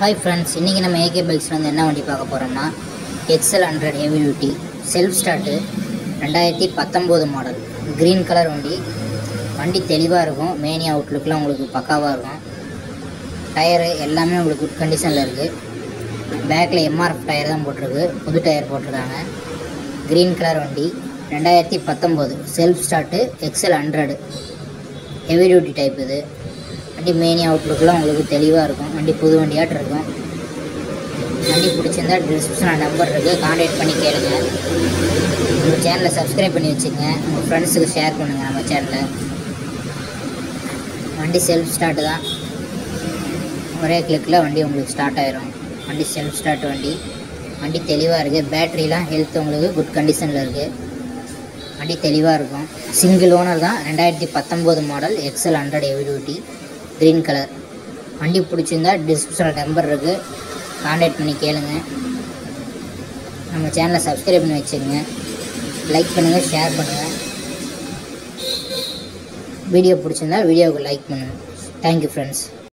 hi friends இன்றைக்கி நம்ம AK பைக்ஸில் வந்து என்ன வண்டி பார்க்க போகிறோம்னா XL hundred heavy duty self start ரெண்டாயிரத்தி பத்தொம்போது மாடல் க்ரீன் கலர் வண்டி வண்டி தெளிவாக இருக்கும் மேனி அவுட்லுக்லாம் உங்களுக்கு பக்காவாக இருக்கும் டயரு எல்லாமே உங்களுக்கு குட் கண்டிஷனில் இருக்குது பேக்கில் எம்ஆர்எஃப் டயர் தான் போட்டிருக்கு புது டயர் போட்டிருக்காங்க க்ரீன் கலர் வண்டி ரெண்டாயிரத்தி பத்தொம்போது self start XL hundred heavy duty type இது வண்டி மேனி அவுட்லுக்கெலாம் உங்களுக்கு தெளிவாக இருக்கும் வண்டி புது வண்டியாட்டு இருக்கும் வண்டி பிடிச்சிருந்தா டிஸ்கிரிப்ஷனில் நம்பர் இருக்குது கான்டாக்ட் பண்ணி கேளுங்க உங்கள் சேனலை சப்ஸ்கிரைப் பண்ணி வச்சுங்க உங்கள் ஃப்ரெண்ட்ஸுக்கு ஷேர் பண்ணுங்கள் நம்ம சேனலை வண்டி செல்ஃப் ஸ்டார்ட்டு தான் ஒரே கிளிக்கில் வண்டி உங்களுக்கு ஸ்டார்ட் ஆயிரும் வண்டி செல்ஃப் ஸ்டார்ட் வண்டி வண்டி தெளிவாக இருக்குது பேட்ரிலாம் ஹெல்த் உங்களுக்கு குட் கண்டிஷனில் இருக்குது வண்டி தெளிவாக இருக்கும் சிங்கிள் ஓனர் தான் ரெண்டாயிரத்தி பத்தொம்போது model XL hundred heavy duty green colour வண்டி பிடிச்சிருந்தா டிஸ்கிரிப்ஷனில் நம்பர் இருக்குது கான்டாக்ட் பண்ணி கேளுங்க நம்ம சேனலை சப்ஸ்கிரைப் பண்ணி வச்சுக்கோங்க லைக் பண்ணுங்கள் ஷேர் பண்ணுங்கள் வீடியோ பிடிச்சிருந்தா வீடியோவுக்கு லைக் பண்ணுங்கள் தேங்க்யூ ஃப்ரெண்ட்ஸ்